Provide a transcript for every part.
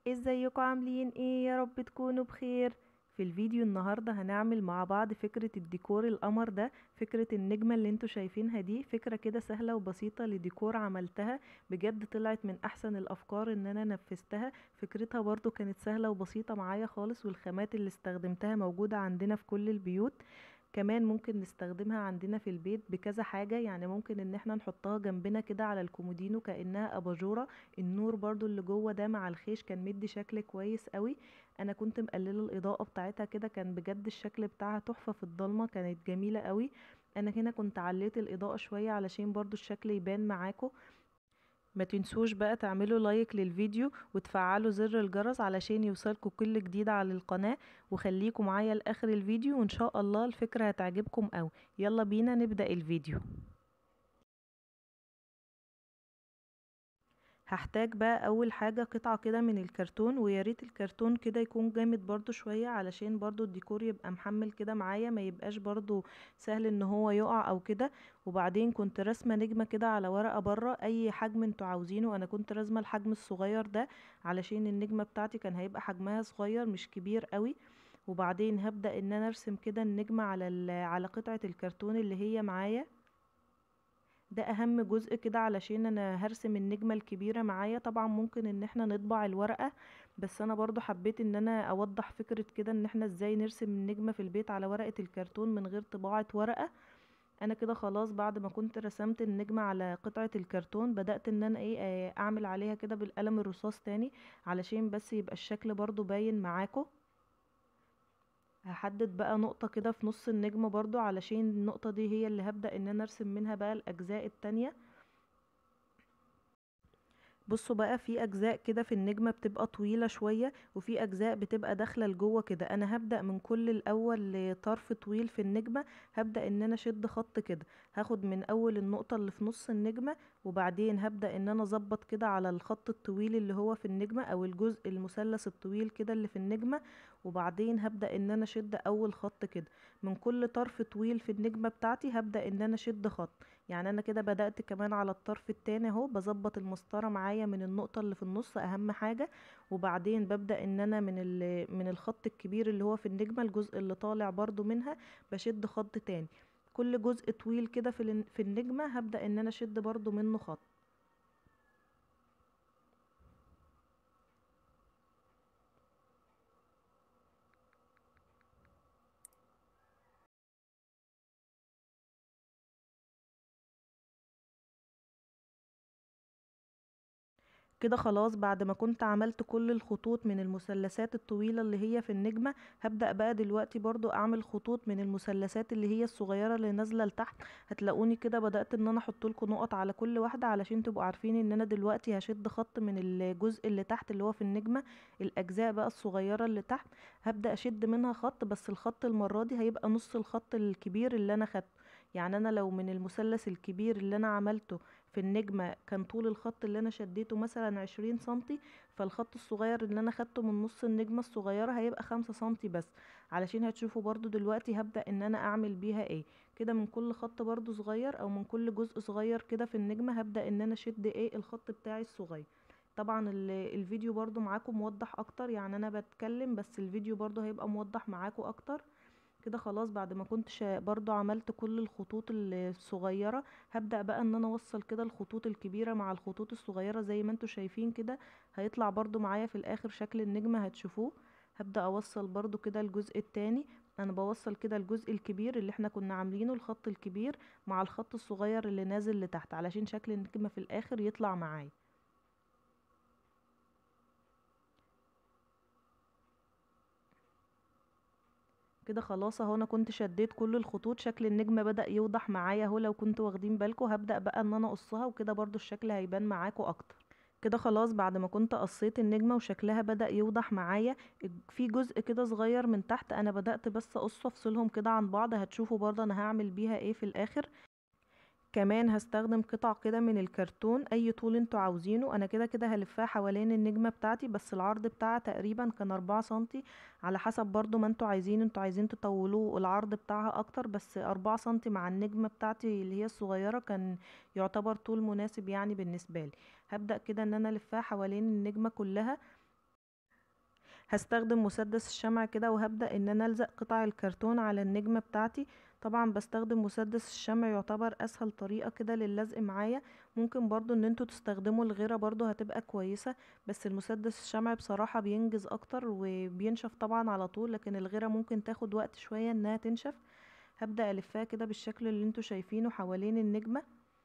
ازيكم عاملين ايه يا رب تكونوا بخير في الفيديو النهاردة هنعمل مع بعض فكرة الديكور القمر ده فكرة النجمة اللي انتوا شايفينها دي فكرة كده سهلة وبسيطة لديكور عملتها بجد طلعت من احسن الافكار ان انا نفذتها فكرتها برضو كانت سهلة وبسيطة معايا خالص والخامات اللي استخدمتها موجودة عندنا في كل البيوت كمان ممكن نستخدمها عندنا في البيت بكذا حاجة يعني ممكن ان احنا نحطها جنبنا كده على الكومودينو كأنها اباجورة النور برضو اللي جوه ده مع الخيش كان مدي شكل كويس قوي انا كنت مقلله الاضاءة بتاعتها كده كان بجد الشكل بتاعها تحفة في الضلمة كانت جميلة قوي انا هنا كنت عليت الاضاءة شوية علشان برضو الشكل يبان معاكم ما تنسوش بقى تعملوا لايك للفيديو وتفعلوا زر الجرس علشان يوصلكوا كل جديد على القناة وخليكم معايا لاخر الفيديو وان شاء الله الفكرة هتعجبكم قوي يلا بينا نبدأ الفيديو هحتاج بقى اول حاجة قطعة كده من الكرتون وياريت الكرتون كده يكون جامد برضو شوية علشان برضو الديكور يبقى محمل كده معايا ما يبقاش برضو سهل ان هو يقع او كده وبعدين كنت رسمة نجمة كده على ورقة بره اي حجم انتوا عاوزينه انا كنت رسمة الحجم الصغير ده علشان النجمة بتاعتي كان هيبقى حجمها صغير مش كبير قوي وبعدين هبدأ ان انا ارسم كده النجمة على على قطعة الكرتون اللي هي معايا ده اهم جزء كده علشان انا هرسم النجمة الكبيرة معايا طبعا ممكن ان احنا نطبع الورقة بس انا برضو حبيت ان انا اوضح فكرة كده ان احنا ازاي نرسم النجمة في البيت على ورقة الكرتون من غير طباعة ورقة انا كده خلاص بعد ما كنت رسمت النجمة على قطعة الكرتون بدأت ان انا ايه اعمل عليها كده بالقلم الرصاص تاني علشان بس يبقى الشكل برضو باين معاكم هحدد بقى نقطة كده في نص النجمة برضو علشان النقطة دي هي اللي هبدأ ان انا ارسم منها بقى الاجزاء التانية بصوا بقى في اجزاء كده في النجمة بتبقى طويلة شوية وفي اجزاء بتبقى داخلة لجوه كده انا هبدأ من كل الاول طرف طويل في النجمة هبدأ ان انا اشد خط كده هاخد من اول النقطة اللي في نص النجمة وبعدين هبدأ ان انا اظبط كده على الخط الطويل اللي هو في النجمة او الجزء المثلث الطويل كده اللي في النجمة وبعدين هبدأ ان انا اشد اول خط كده من كل طرف طويل في النجمة بتاعتي هبدأ ان انا اشد خط يعني انا كده بدأت كمان على الطرف التاني اهو بظبط المسطرة معايا من النقطة اللي في النص اهم حاجة وبعدين ببدأ ان انا من من الخط الكبير اللي هو في النجمة الجزء اللي طالع برضو منها بشد خط تاني كل جزء طويل كده في في النجمة هبدأ ان انا اشد برضو منه خط كده خلاص بعد ما كنت عملت كل الخطوط من المثلثات الطويلة اللي هي في النجمة هبدأ بقى دلوقتي برضو اعمل خطوط من المثلثات اللي هي الصغيرة اللي نازلة لتحت هتلاقوني كده بدأت ان انا احط لكم نقط على كل واحدة علشان تبقوا عارفين ان انا دلوقتي هشد خط من الجزء اللي تحت اللي هو في النجمة الاجزاء بقى الصغيرة اللي تحت هبدأ اشد منها خط بس الخط المرة دي هيبقى نص الخط الكبير اللي انا خدته يعني انا لو من المثلث الكبير اللي انا عملته في النجمة كان طول الخط اللي انا شديته مثلا عشرين سنتي فالخط الصغير اللي انا خدته من نص النجمة الصغيرة هيبقى خمسة سنتي بس علشان هتشوفوا برضو دلوقتي هبدأ ان انا اعمل بيها ايه كده من كل خط برضو صغير او من كل جزء صغير كده في النجمة هبدأ ان انا اشد ايه الخط بتاعي الصغير طبعا الفيديو برضو معاكم موضح اكتر يعني انا بتكلم بس الفيديو برضو هيبقى موضح معاكم اكتر كده خلاص بعد ما كنت برضو عملت كل الخطوط الصغيرة هبدأ بقى ان انا اوصل كده الخطوط الكبيرة مع الخطوط الصغيرة زي ما انتوا شايفين كده هيطلع برضو معايا في الاخر شكل النجمة هتشوفوه هبدأ اوصل برضو كده الجزء التاني انا بوصل كده الجزء الكبير اللي احنا كنا عاملينه الخط الكبير مع الخط الصغير اللي نازل لتحت علشان شكل النجمة في الاخر يطلع معايا كده خلاص اهو انا كنت شديت كل الخطوط شكل النجمة بدأ يوضح معايا اهو لو كنتوا واخدين بالكم هبدأ بقى ان انا اقصها وكده برضو الشكل هيبان معاكم اكتر كده خلاص بعد ما كنت قصيت النجمة وشكلها بدأ يوضح معايا في جزء كده صغير من تحت انا بدأت بس اقص افصلهم كده عن بعض هتشوفوا برضه انا هعمل بيها ايه في الاخر كمان هستخدم قطع كده من الكرتون اي طول انتوا عاوزينه انا كده كده هلفها حوالين النجمة بتاعتي بس العرض بتاعها تقريبا كان اربعة سنتي على حسب برضو ما انتوا عايزين انتوا عايزين تطولوه العرض بتاعها اكتر بس اربعة سنتي مع النجمة بتاعتي اللي هي الصغيرة كان يعتبر طول مناسب يعني بالنسبة لي هبدأ كده ان انا الفها حوالين النجمة كلها هستخدم مسدس الشمع كده وهبدأ ان انا الزق قطع الكرتون على النجمة بتاعتي طبعا بستخدم مسدس الشمع يعتبر اسهل طريقة كده للزق معايا ممكن برضو ان انتوا تستخدموا الغيرة برضو هتبقى كويسة بس المسدس الشمع بصراحة بينجز اكتر وبينشف طبعا على طول لكن الغيرة ممكن تاخد وقت شوية انها تنشف هبدأ الفها كده بالشكل اللي انتوا شايفينه حوالين النجمة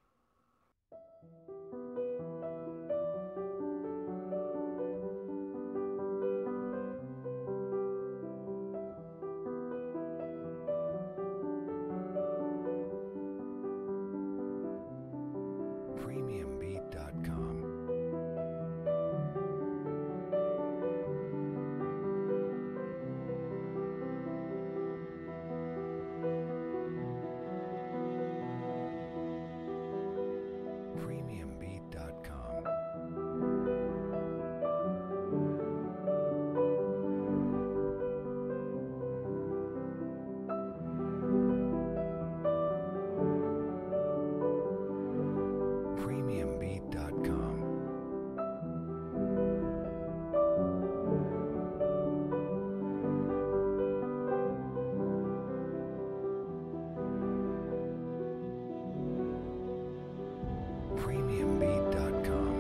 premiumbeat.com. premiumbeat.com. premiumbeat.com. premiumbeat.com.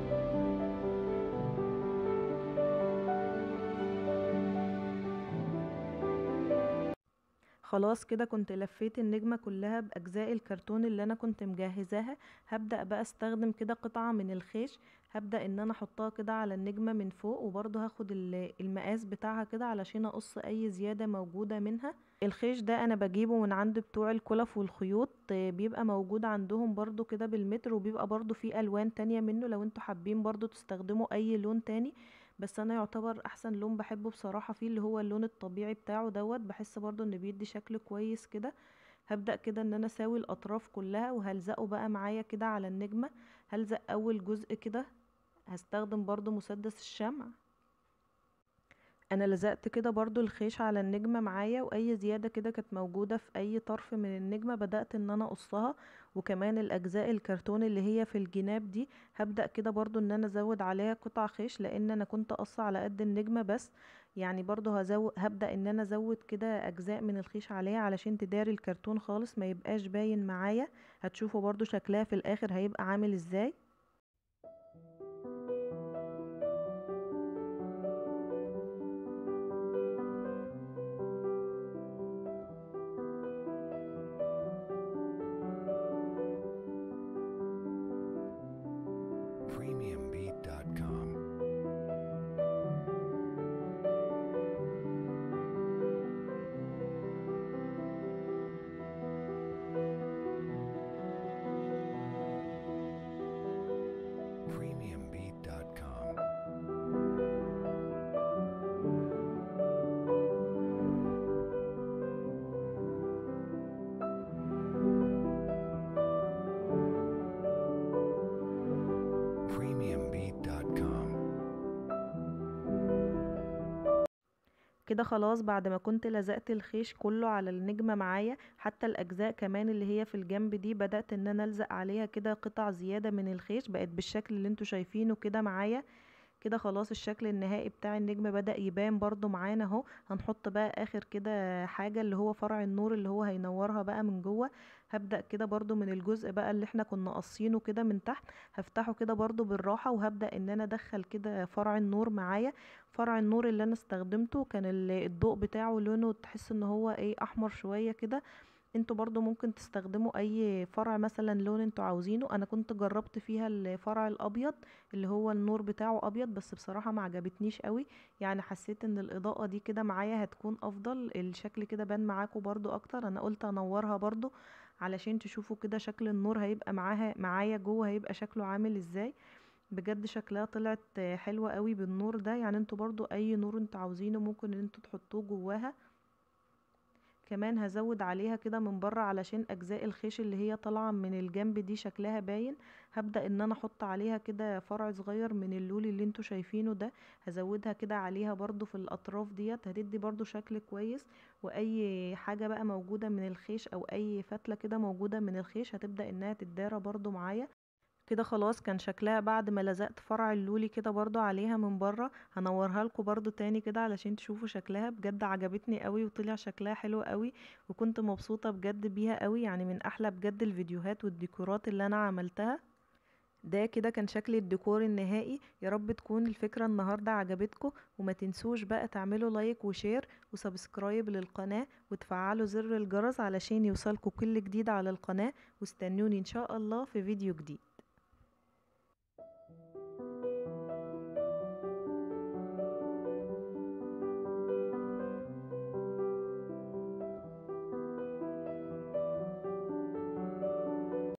خلاص كده كنت لفيت النجمة كلها بأجزاء الكرتون اللي أنا كنت مجهزاها هبدأ بقى استخدم كده قطعة من الخيش هبدأ ان انا احطها كده على النجمة من فوق وبرضه هاخد ال- المقاس بتاعها كده علشان اقص اي زيادة موجودة منها الخيش ده انا بجيبه من عند بتوع الكلف والخيوط آه، بيبقى موجود عندهم برضه كده بالمتر وبيبقى برضه فيه الوان تانية منه لو انتوا حابين برضه تستخدموا اي لون تاني بس انا يعتبر احسن لون بحبه بصراحة فيه اللي هو اللون الطبيعي بتاعه دوت بحس برضو ان بيدي شكل كويس كده هبدأ كده ان انا اساوي الاطراف كلها وهلزقه بقى معايا كده على النجمة هلزق اول جزء كده هستخدم برضو مسدس الشمع انا لزقت كده برضو الخيش على النجمة معايا واي زيادة كده كانت موجودة في اي طرف من النجمة بدأت ان انا اقصها وكمان الاجزاء الكرتون اللي هي في الجناب دي هبدأ كده برضو ان انا ازود عليها قطع خيش لان انا كنت قصة على قد النجمة بس يعني برضو هزود هبدأ ان انا ازود كده اجزاء من الخيش عليها علشان تداري الكرتون خالص ما يبقاش باين معايا هتشوفوا برضو شكلها في الاخر هيبقى عامل ازاي premiumbeat.com. premiumbeat.com. premiumbeat.com. كده خلاص بعد ما كنت لزقت الخيش كله على النجمة معايا حتى الأجزاء كمان اللي هي في الجنب دي بدأت ان انا الزق عليها كده قطع زيادة من الخيش بقت بالشكل اللي انتوا شايفينه كده معايا كده خلاص الشكل النهائي بتاع النجمة بدأ يبان برضو معانا اهو هنحط بقى اخر كده حاجة اللي هو فرع النور اللي هو هينورها بقى من جوه هبدأ كده برضو من الجزء بقى اللي احنا كنا قاصينه كده من تحت هفتحه كده برضو بالراحة وهبدأ ان انا ادخل كده فرع النور معايا فرع النور اللي انا استخدمته كان ال- الضوء بتاعه لونه تحس ان هو ايه احمر شوية كده انتوا برضو ممكن تستخدموا اي فرع مثلا لون انتوا عاوزينه انا كنت جربت فيها الفرع الابيض اللي هو النور بتاعه ابيض بس بصراحة ما عجبتنيش قوي يعني حسيت ان الاضاءة دي كده معايا هتكون افضل الشكل كده بان معاكم برضو اكتر انا قلت انورها برضو علشان تشوفوا كده شكل النور هيبقى معاها معايا جوه هيبقى شكله عامل ازاي بجد شكلها طلعت حلوة قوي بالنور ده يعني انتوا برضو اي نور انتوا عاوزينه ممكن ان انتوا تحطوه جواها كمان هزود عليها كده من بره علشان اجزاء الخيش اللي هي طالعه من الجنب دي شكلها باين هبدا ان انا احط عليها كده فرع صغير من اللول اللي انتوا شايفينه ده هزودها كده عليها برضو في الاطراف ديت هتدي برضو شكل كويس واي حاجه بقى موجوده من الخيش او اي فتله كده موجوده من الخيش هتبدا انها تتدارى برضو معايا كده خلاص كان شكلها بعد ما لزقت فرع اللولي كده برضو عليها من بره هنورها لكم برضو تاني كده علشان تشوفوا شكلها بجد عجبتني قوي وطلع شكلها حلو قوي وكنت مبسوطة بجد بيها قوي يعني من احلى بجد الفيديوهات والديكورات اللي انا عملتها ده كده كان شكل الديكور النهائي يا رب تكون الفكرة النهاردة عجبتكم وما تنسوش بقى تعملوا لايك وشير وسبسكرايب للقناة وتفعلوا زر الجرس علشان يوصلكوا كل جديد على القناة واستنوني ان شاء الله في فيديو جديد